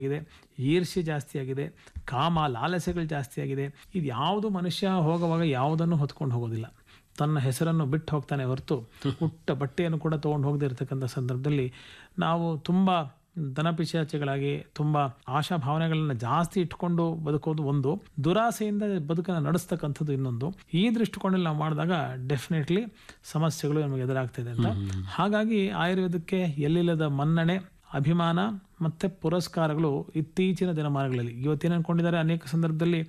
ಆಗಿದೆ ಈರ್ಷ್ಯೆ ಜಾಸ್ತಿ ಆಗಿದೆ ಕಾಮ ಲಾಲಸೆಗಳು ಜಾಸ್ತಿ ಆಗಿದೆ ಇದು ಯಾವುದು ಮನುಷ್ಯ ಹೋಗುವಾಗ ಯಾವುದನ್ನು ಹೊತ್ಕೊಂಡು ಹೋಗೋದಿಲ್ಲ ತನ್ನ ಹೆಸರನ್ನು ಬಿಟ್ಟು ಹೋಗ್ತಾನೆ ಹೊರತು ಹುಟ್ಟ ಬಟ್ಟೆಯನ್ನು ಕೂಡ ತೊಗೊಂಡು ಹೋಗದೇ ಇರತಕ್ಕಂಥ ಸಂದರ್ಭದಲ್ಲಿ ನಾವು ತುಂಬ ದನಪಿಶಾಚಿಗಳಾಗಿ ತುಂಬ ಆಶಾ ಭಾವನೆಗಳನ್ನ ಜಾಸ್ತಿ ಇಟ್ಕೊಂಡು ಬದುಕೋದು ಒಂದು ದುರಾಸೆಯಿಂದ ಬದುಕನ್ನು ನಡೆಸ್ತಕ್ಕಂಥದ್ದು ಇನ್ನೊಂದು ಈ ದೃಷ್ಟಿಕೋಣದಲ್ಲಿ ನಾವು ಮಾಡಿದಾಗ ಡೆಫಿನೆಟ್ಲಿ ಸಮಸ್ಯೆಗಳು ನಮಗೆ ಎದುರಾಗ್ತಿದೆ ಅಂತ ಹಾಗಾಗಿ ಆಯುರ್ವೇದಕ್ಕೆ ಎಲ್ಲಿಲ್ಲದ ಮನ್ನಣೆ ಅಭಿಮಾನ ಮತ್ತು ಪುರಸ್ಕಾರಗಳು ಇತ್ತೀಚಿನ ದಿನಮಾನಗಳಲ್ಲಿ ಇವತ್ತೇನು ಅನ್ಕೊಂಡಿದ್ದಾರೆ ಅನೇಕ ಸಂದರ್ಭದಲ್ಲಿ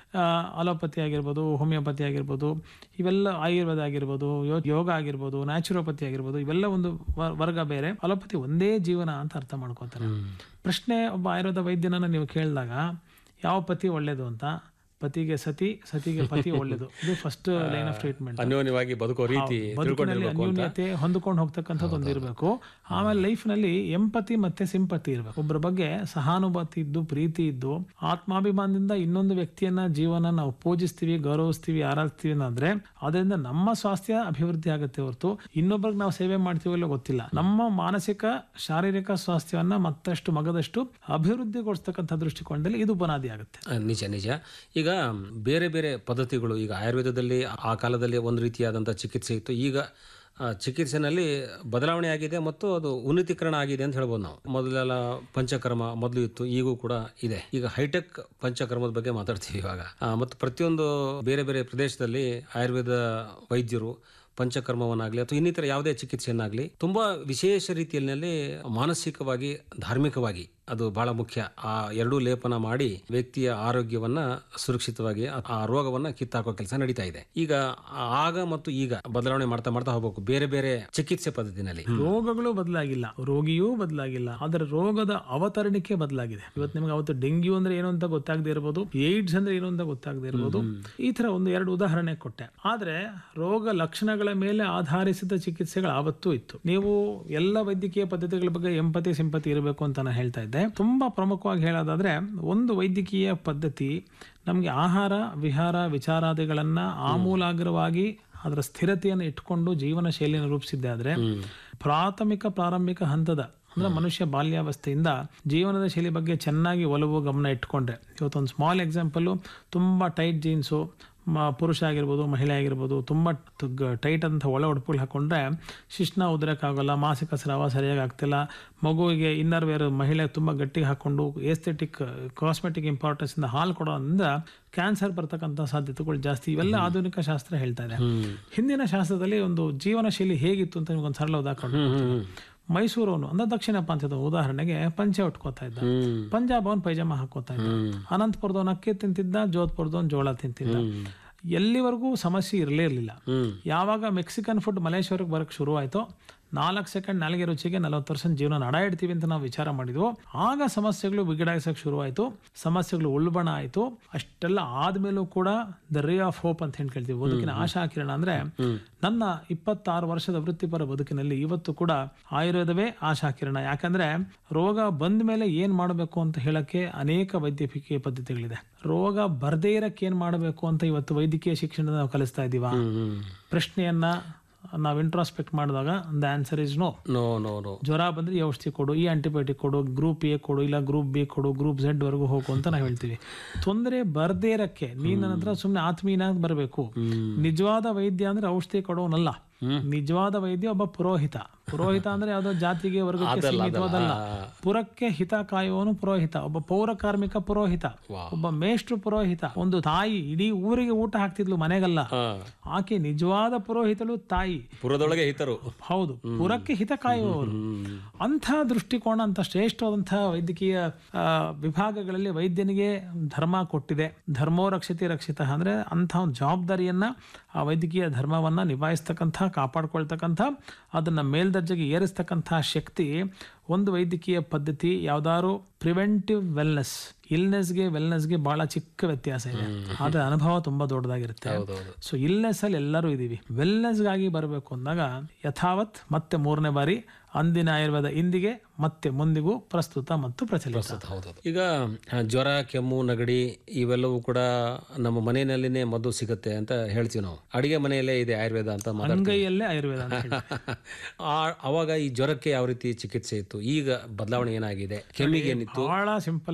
ಅಲೋಪತಿ ಆಗಿರ್ಬೋದು ಹೋಮಿಯೋಪತಿ ಆಗಿರ್ಬೋದು ಇವೆಲ್ಲ ಆಯುರ್ವೇದ ಆಗಿರ್ಬೋದು ಯೋ- ಯೋಗ ಆಗಿರ್ಬೋದು ನ್ಯಾಚುರೋಪತಿ ಆಗಿರ್ಬೋದು ಇವೆಲ್ಲ ಒಂದು ವ- ವರ್ಗ ಬೇರೆ ಅಲೋಪತಿ ಒಂದೇ ಜೀವನ ಅಂತ ಅರ್ಥ ಮಾಡ್ಕೋತಾರೆ ಪ್ರಶ್ನೆ ಒಬ್ಬ ಆಯುರ್ವೇದ ವೈದ್ಯನನ್ನು ನೀವು ಕೇಳಿದಾಗ ಯಾವ ಪತಿ ಒಳ್ಳೇದು ಅಂತ ಪತಿಗೆ ಸತಿ ಸತಿಗೆ ಪತಿ ಒಳ್ಳೇದು ಇದು ಫಸ್ಟ್ ಲೈನ್ ಆಫ್ ಟ್ರೀಟ್ಮೆಂಟ್ ಅನ್ಯೋನ್ಯವಾಗಿ ಬದುಕೋ ರೀತಿ ಬದುಕಿನಲ್ಲಿ ಅನ್ಯೂನ್ಯತೆ ಹೊಂದ್ಕೊಂಡು ಹೋಗ್ತಕ್ಕಂಥದ್ದು ಒಂದು ಇರಬೇಕು ಆಮೇಲೆ ಲೈಫ್ ನಲ್ಲಿ ಎಂಪತಿ ಮತ್ತೆ ಸಿಂಪತಿ ಇರಬೇಕು ಒಬ್ಬರ ಬಗ್ಗೆ ಸಹಾನುಭೂತಿ ಇದ್ದು ಪ್ರೀತಿ ಇದ್ದು ಆತ್ಮಾಭಿಮಾನದಿಂದ ಇನ್ನೊಂದು ವ್ಯಕ್ತಿಯನ್ನ ಜೀವನ ನಾವು ಪೂಜಿಸ್ತೀವಿ ಗೌರವಿಸ್ತೀವಿ ಆರಾಧಿಸ್ತೀವಿ ಅಂದ್ರೆ ಅದರಿಂದ ನಮ್ಮ ಸ್ವಾಸ್ಥ್ಯ ಅಭಿವೃದ್ಧಿ ಆಗುತ್ತೆ ಹೊರತು ಇನ್ನೊಬ್ಬರಿಗೆ ನಾವು ಸೇವೆ ಮಾಡ್ತೀವೋ ಇಲ್ಲೋ ಗೊತ್ತಿಲ್ಲ ನಮ್ಮ ಮಾನಸಿಕ ಶಾರೀರಿಕ ಸ್ವಾಸ್ಥ್ಯವನ್ನ ಮತ್ತಷ್ಟು ಮಗದಷ್ಟು ಅಭಿವೃದ್ಧಿಗೊಳಿಸ್ತಕ್ಕಂಥ ದೃಷ್ಟಿಕೋನದಲ್ಲಿ ಇದು ಬುನಾದಿ ಆಗುತ್ತೆ ಆ, ನಿಜ ನಿಜ ಈಗ ಬೇರೆ ಬೇರೆ ಪದ್ಧತಿಗಳು ಈಗ ಆಯುರ್ವೇದದಲ್ಲಿ ಆ ಕಾಲದಲ್ಲಿ ಒಂದು ರೀತಿಯಾದಂಥ ಚಿಕಿತ್ಸೆ ಇತ್ತು ಈಗ ಆ, ಚಿಕಿತ್ಸೆನಲ್ಲಿ ಬದಲಾವಣೆ ಆಗಿದೆ ಮತ್ತು ಅದು ಉನ್ನತೀಕರಣ ಆಗಿದೆ ಅಂತ ಹೇಳ್ಬೋದು ನಾವು ಮೊದಲೆಲ್ಲ ಪಂಚಕರ್ಮ ಮೊದಲು ಇತ್ತು ಈಗೂ ಕೂಡ ಇದೆ ಈಗ ಹೈಟೆಕ್ ಪಂಚಕರ್ಮದ ಬಗ್ಗೆ ಮಾತಾಡ್ತೀವಿ ಇವಾಗ ಆ, ಮತ್ತು ಪ್ರತಿಯೊಂದು ಬೇರೆ ಬೇರೆ ಪ್ರದೇಶದಲ್ಲಿ ಆಯುರ್ವೇದ ವೈದ್ಯರು ಪಂಚಕರ್ಮವನ್ನಾಗಲಿ ಅಥವಾ ಇನ್ನಿತರ ಯಾವುದೇ ಚಿಕಿತ್ಸೆಯನ್ನಾಗಲಿ ತುಂಬಾ ವಿಶೇಷ ರೀತಿಯಲ್ಲಿ ಮಾನಸಿಕವಾಗಿ ಧಾರ್ಮಿಕವಾಗಿ ಅದು ಬಹಳ ಮುಖ್ಯ ಆ ಎರಡೂ ಲೇಪನ ಮಾಡಿ ವ್ಯಕ್ತಿಯ ಆರೋಗ್ಯವನ್ನ ಸುರಕ್ಷಿತವಾಗಿ ಆ- ಆ ರೋಗವನ್ನ ಕಿತ್ತಾಕೋ ಕೆಲಸ ನಡೀತಾ ಇದೆ ಈಗ ಆಗ ಮತ್ತು ಈಗ ಬದಲಾವಣೆ ಮಾಡ್ತಾ ಮಾಡ್ತಾ ಹೋಗ್ಬೇಕು ಬೇರೆ ಬೇರೆ ಚಿಕಿತ್ಸೆ ಪದ್ಧತಿನಲ್ಲಿ ರೋಗಗಳು ಬದಲಾಗಿಲ್ಲ ರೋಗಿಯೂ ಬದಲಾಗಿಲ್ಲ ಆದರೆ ರೋಗದ ಅವತರಣಿಕೆ ಬದಲಾಗಿದೆ ಇವತ್ತು ನಿಮ್ಗೆ ಅವತ್ತು ಡೆಂಗ್ಯೂ ಅಂದ್ರೆ ಏನು ಅಂತ ಗೊತ್ತಾಗದೇ ಇರಬಹುದು ಏಡ್ಸ್ ಅಂದ್ರೆ ಏನು ಅಂತ ಗೊತ್ತಾಗದೇ ಇರಬಹುದು ಈ ತರ ಒಂದು ಎರಡು ಉದಾಹರಣೆ ಕೊಟ್ಟೆ ಆದ್ರೆ ರೋಗ ಲಕ್ಷಣಗಳ ಮೇಲೆ ಆಧಾರಿಸಿದ ಚಿಕಿತ್ಸೆಗಳು ಆವತ್ತೂ ಇತ್ತು ನೀವು ಎಲ್ಲ ವೈದ್ಯಕೀಯ ಪದ್ಧತಿಗಳ ಬಗ್ಗೆ ಎಂಪತಿ ಸಿಂಪತಿ ಇರಬೇಕು ಅಂತ ನಾನು ಹೇಳ್ತಾ ಇದ್ದೆ ತುಂಬಾ ಪ್ರಮುಖವಾಗಿ ಹೇಳೋದಾದ್ರೆ ಒಂದು ವೈದ್ಯಕೀಯ ಪದ್ಧತಿ ನಮಗೆ ಆಹಾರ ವಿಹಾರ ವಿಚಾರಾದಿಗಳನ್ನ ಆಮೂಲಾಗ್ರವಾಗಿ ಅದರ ಸ್ಥಿರತೆಯನ್ನು ಇಟ್ಕೊಂಡು ಜೀವನ ಶೈಲಿಯನ್ನು ರೂಪಿಸಿದ್ದೆ ಆದ್ರೆ ಪ್ರಾಥಮಿಕ ಪ್ರಾರಂಭಿಕ ಹಂತದ ಅಂದ್ರೆ ಮನುಷ್ಯ ಬಾಲ್ಯಾವಸ್ಥೆಯಿಂದ ಜೀವನದ ಶೈಲಿ ಬಗ್ಗೆ ಚೆನ್ನಾಗಿ ಒಲವು ಗಮನ ಇಟ್ಕೊಂಡ್ರೆ ಇವತ್ತೊಂದು ಸ್ಮಾಲ್ ಎಕ್ಸಾಂಪಲ್ಲು ತುಂಬ ಟೈಟ್ ಜೀನ್ಸು ಪುರುಷ ಆಗಿರ್ಬೋದು ಮಹಿಳೆ ಆಗಿರ್ಬೋದು ತುಂಬ ಟೈಟ್ ಅಂತ ಒಳ ಉಡುಪುಗಳು ಹಾಕೊಂಡ್ರೆ ಶಿಶ್ನ ಉದ್ರಕ್ಕಾಗಲ್ಲ ಮಾಸಿಕ ಸ್ರಾವ ಸರಿಯಾಗಿ ಆಗ್ತಿಲ್ಲ ಮಗುವಿಗೆ ಇನ್ನರ್ ವೇರ್ ಮಹಿಳೆ ತುಂಬ ಗಟ್ಟಿಗೆ ಹಾಕೊಂಡು ಏಸ್ಥೆಟಿಕ್ ಕಾಸ್ಮೆಟಿಕ್ ಇಂಪಾರ್ಟೆನ್ಸ್ ಇಂದ ಹಾಲು ಕೊಡೋದ್ರಿಂದ ಕ್ಯಾನ್ಸರ್ ಬರ್ತಕ್ಕಂಥ ಸಾಧ್ಯತೆಗಳು ಜಾಸ್ತಿ ಇವೆಲ್ಲ ಆಧುನಿಕ ಶಾಸ್ತ್ರ ಹೇಳ್ತಾ ಇದೆ ಹಿಂದಿನ ಶಾಸ್ತ್ರದಲ್ಲಿ ಒಂದು ಜೀವನ ಶೈಲಿ ಹೇಗಿತ್ತು ಅಂತ ನಿಮ್ಗೊಂದು ಸರಳ ಉದಾಹರಣೆ ಮೈಸೂರವನು ಅಂದ್ರೆ ದಕ್ಷಿಣ ಪ್ರಾಂತ್ಯದ ಉದಾಹರಣೆಗೆ ಪಂಚೆ ಉಟ್ಕೋತಾ ಇದ್ದ ಪಂಜಾಬ್ ಅವನ್ ಪೈಜಾಮ ಹಾಕೋತಾ ಇದ್ದ ಅನಂತಪುರದವನ್ ಅಕ್ಕಿ ತಿಂತಿದ್ದ ಜೋಧ್ಪುರದವನ್ ಜೋಳ ತಿಂತಿದ್ದ ಎಲ್ಲಿವರೆಗೂ ಸಮಸ್ಯೆ ಇರಲೇ ಇರಲಿಲ್ಲ ಯಾವಾಗ ಮೆಕ್ಸಿಕನ್ ಫುಡ್ ಮಲೇಶ್ವರಕ್ಕೆ ಬರಕ್ಕೆ ಶುರು ಆಯ್ತೋ ನಾಲ್ಕು ಸೆಕೆಂಡ್ ನಾಲ್ಗೆ ರುಚಿಗೆ ನಲವತ್ತು ಪರ್ಸೆಂಟ್ ಜೀವನ ನಡ ಇಡ್ತೀವಿ ಅಂತ ನಾವು ವಿಚಾರ ಮಾಡಿದ್ವು ಆಗ ಸಮಸ್ಯೆಗಳು ಬಿಗಡಾಯಿಸಕ್ಕೆ ಶುರು ಆಯ್ತು ಸಮಸ್ಯೆಗಳು ಉಳ್ಬಣ ಆಯ್ತು ಅಷ್ಟೆಲ್ಲ ಆದ್ಮೇಲೂ ಕೂಡ ದ ರೇ ಆಫ್ ಹೋಪ್ ಅಂತ ಹೇಳಿ ಕೇಳ್ತೀವಿ ಬದುಕಿನ ಆಶಾ ಕಿರಣ ಅಂದ್ರೆ ನನ್ನ ಇಪ್ಪತ್ತಾರು ವರ್ಷದ ವೃತ್ತಿಪರ ಬದುಕಿನಲ್ಲಿ ಇವತ್ತು ಕೂಡ ಆಯುರ್ವೇದವೇ ಆಶಾ ಕಿರಣ ಯಾಕಂದ್ರೆ ರೋಗ ಬಂದ ಮೇಲೆ ಏನ್ ಮಾಡಬೇಕು ಅಂತ ಹೇಳಕ್ಕೆ ಅನೇಕ ವೈದ್ಯಕೀಯ ಪದ್ಧತಿಗಳಿದೆ ರೋಗ ಬರ್ದೇ ಇರಕ್ಕೆ ಏನ್ ಮಾಡಬೇಕು ಅಂತ ಇವತ್ತು ವೈದ್ಯಕೀಯ ಶಿಕ್ಷಣದ ನಾವು ಕಲಿಸ್ತಾ ಇದೀವ ಪ್ರಶ್ನೆಯನ್ನ ನಾವು ಇಂಟ್ರಾಸ್ಪೆಕ್ಟ್ ಮಾಡಿದಾಗ the answer is no no no no ಜ್ವರ ಬಂದ್ರೆ ಈ ಔಷಧಿ ಕೊಡು ಈ ಆಂಟಿಬಯೋಟಿಕ್ ಕೊಡು ಗ್ರೂಪ್ ಎ ಕೊಡು ಇಲ್ಲ ಗ್ರೂಪ್ ಬಿ ಕೊಡು ಗ್ರೂಪ್ ಝೆಡ್ ವರೆಗೂ ಹೋಗು ಅಂತ ನಾವು ಹೇಳ್ತೀವಿ ತೊಂದರೆ ಬರ್ದೇ ಇರಕ್ಕೆ ನೀನ್ ನನ್ನ ಹತ್ರ ಸುಮ್ಮನೆ ಆತ್ಮೀಯನಾಗಿ ಬರಬೇಕು ನಿಜವಾದ ವೈದ್ಯ ಅಂದ್ರೆ ಔಷಧಿ ಕೊಡೋನಲ್ಲ ನಿಜವಾದ ವೈದ್ಯ ಒಬ್ಬ ಪುರೋಹಿತ ಪುರೋಹಿತ ಅಂದ್ರೆ ಯಾವ್ದೋ ಜಾತಿಗೆ ವರ್ಗಕ್ಕೆ ಸೀಮಿತವಾದಲ್ಲ ಪುರಕ್ಕೆ ಹಿತ ಕಾಯುವವನು ಪುರೋಹಿತ ಒಬ್ಬ ಪೌರ ಕಾರ್ಮಿಕ ಪುರೋಹಿತ ಒಬ್ಬ ಮೇಷ್ಟ್ರು ಪುರೋಹಿತ ಒಂದು ತಾಯಿ ಇಡೀ ಊರಿಗೆ ಊಟ ಹಾಕ್ತಿದ್ಲು ಮನೆಗಲ್ಲ ಆಕೆ ನಿಜವಾದ ಪುರೋಹಿತಳು ತಾಯಿ ಪುರದೊಳಗೆ ಹಿತರು ಹೌದು ಪುರಕ್ಕೆ ಹಿತ ಕಾಯುವವರು ಅಂಥ ದೃಷ್ಟಿಕೋನ ಅಂತ ಶ್ರೇಷ್ಠವಾದಂತಹ ವೈದ್ಯಕೀಯ ಆ, ವಿಭಾಗಗಳಲ್ಲಿ ವೈದ್ಯನಿಗೆ ಧರ್ಮ ಕೊಟ್ಟಿದೆ ಧರ್ಮೋ ರಕ್ಷಿತಿ ರಕ್ಷಿತ ಅಂದ್ರೆ ಅಂಥ ಒಂದು ಜವಾಬ್ದಾರಿಯನ್ನ ಆ ವೈದ್ಯಕೀಯ ಧರ್ಮವನ್ನ ನಿಭಾಯಿಸ್ತಕ್ಕಂಥ ಕಾಪಾಡ್ಕೊಳ್ತಕ್ಕಂಥ ಅದನ್ನ ಮೇಲ್ದರ್ಜೆಗೆ ಏರಿಸ್ತಕ್ಕಂಥ ಶಕ್ತಿ ಒಂದು ವೈದ್ಯಕೀಯ ಪದ್ಧತಿ ಯಾವ್ದಾದ್ರು ಪ್ರಿವೆಂಟಿವ್ ವೆಲ್ನೆಸ್ ಇಲ್ನೆಸ್ಗೆ ವೆಲ್ನೆಸ್ಗೆ ಬಹಳ ಚಿಕ್ಕ ವ್ಯತ್ಯಾಸ ಇದೆ ಆದ್ರೆ ಅನುಭವ ತುಂಬಾ ದೊಡ್ಡದಾಗಿರುತ್ತೆ ಸೊ ಇಲ್ನೆಸ್ ಅಲ್ಲಿ ಎಲ್ಲರೂ ಇದೀವಿ ವೆಲ್ನೆಸ್ಗಾಗಿ ಬರಬೇಕು ಅಂದಾಗ ಯಥಾವತ್ ಮತ್ತೆ ಮೂರನೇ ಬಾರಿ ಅಂದಿನ ಆಯುರ್ವೇದ ಇಂದಿಗೆ ಮತ್ತೆ ಮುಂದಿಗೂ ಪ್ರಸ್ತುತ ಮತ್ತು ಪ್ರಚಲಿತ ಹೌದೌದು ಈಗ ಆ, ಜ್ವರ ಕೆಮ್ಮು ನಗಡಿ ಇವೆಲ್ಲವೂ ಕೂಡ ನಮ್ಮ ಮನೆಯಲ್ಲಿನೇ ಮದ್ದು ಸಿಗುತ್ತೆ ಅಂತ ಹೇಳ್ತೀವಿ ನಾವು ಅಡಿಗೆ ಮನೆಯಲ್ಲೇ ಇದೆ ಆಯುರ್ವೇದ ಅಂತ ಮಾತಾಡ್ತೀವಿ ಅಂಗೈಯಲ್ಲೇ ಆಯುರ್ವೇದ ಅಂತ ಹೇಳಿ. ಆ- ಅವಾಗ ಈ ಜ್ವರಕ್ಕೆ ಯಾವ ರೀತಿ ಚಿಕಿತ್ಸೆ ಇತ್ತು ಈಗ ಬದಲಾವಣೆ ಏನಾಗಿದೆ ಕೆಮ್ಮಿಗೆ ಏನಿತ್ತು ಬಹಳ ಸಿಂಪಲ್